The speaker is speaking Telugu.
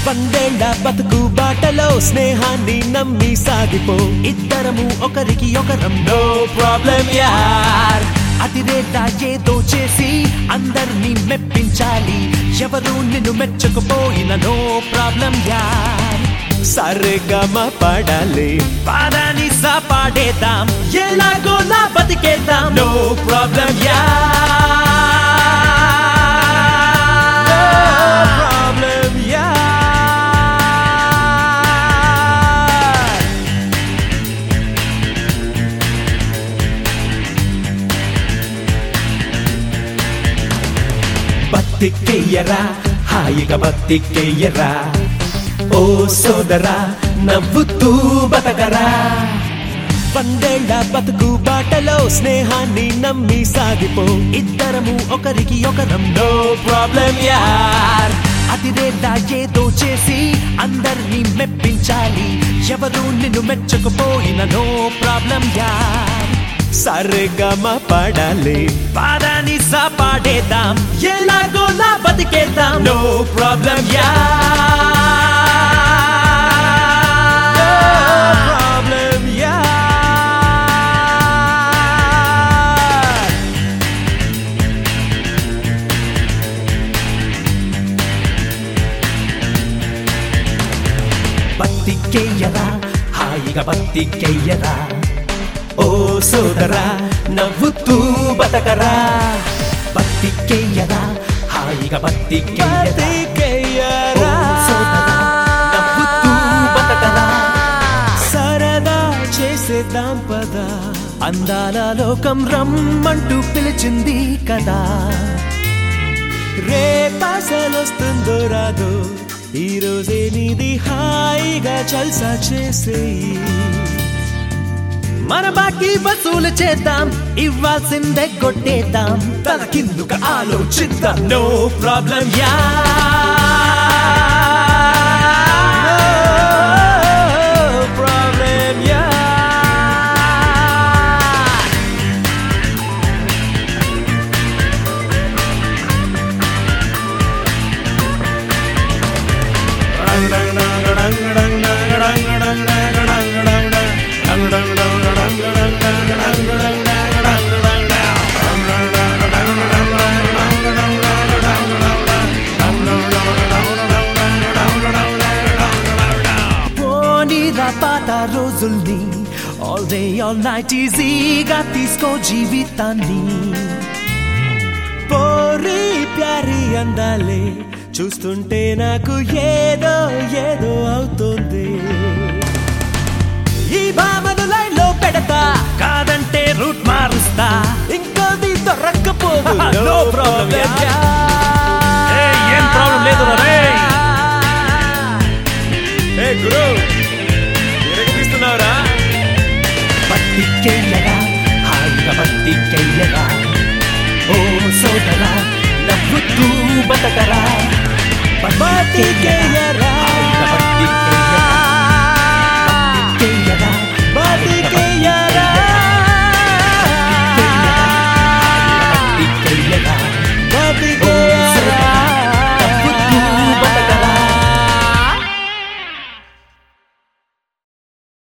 వందేళ్ల బతుకు బాటలో స్నేహాన్ని నమ్మి సాగిపో ఇద్దరము ఒకరికి ఒకరం నో ప్రాబ్లం యార్ అతిరేత ఏదో చేసి అందరినీ మెప్పించాలి ఎవరు నిన్ను మెచ్చకపోయిన నో ప్రాబ్లం యార్ సరిగమ పడాలి పాదాని సాపాడేద్దాం ఎలాగో నా బతికేద్దాం నో ప్రాబ్లం యార్ problem, yeah. బతికెయ్యరా హాయిగా బతికెయ్యరా ఓ సోదరా నవ్వుతూ బతకరా వందేళ్ల బతుకు బాటలో స్నేహాన్ని నమ్మి సాగిపో ఇద్దరము ఒకరికి ఒకరం నో ప్రాబ్లం యార్ అతిరేత ఏదో చేసి అందరినీ మెప్పించాలి ఎవరు నిన్ను మెచ్చకపోయిన నో ప్రాబ్లం యార్ సరిగమ పడాలి పాదాని సాపాడేద్దాం ఎలాగో నా బతికేద్దాం నో ప్రాబ్లం యార్ ప్రాబ్లం యార్ బతికెయ్యరా హాయిగా బతికెయ్యరా ఓ సోదరా నవ్వుతూ బతకరా బతికెయ్యరా హాయిగా బతికెయ్యరా ఓ సోదరా నవ్వుతూ బతకరా సరదా చేసేద్దాం పద అందాల లోకం రమ్మంటూ పిలిచింది కదా రేపాసలొస్తుందో రాదో ఈ రోజే నీది హాయిగా చల్సా చేసేయి మన బాకీ వసూలు చేద్దాం ఇవ్వాల్సిందే కొట్టేద్దాం తల కిందుకు ఆలోచిద్దాం నో ప్రాబ్లం యా ప్రాబ్లం యా పోనీరా పాత రోజుల్ని ఆల్ డే ఆల్ నైట్ ఈజీగా తీసుకో జీవితాన్ని పోరి ప్యారి అందాలే చూస్తుంటే నాకు ఏదో ఏదో అవుతుంది ఈ భామను లైన్ లో పెడతా కాదంటే రూట్ మారుస్తా ఇంకోది దొరక్కపోదు నో ప్రాబ్లం ఏయ్, ఏం ప్రాబ్లం లేదు రా, రేయ్. ఏ గురు తీస్తున్నావురా బతికెయ్యరా హాయిగా బతికెయ్యరా ఓ సోదరా నవ్వుతూ బతకరా బతికెయ్య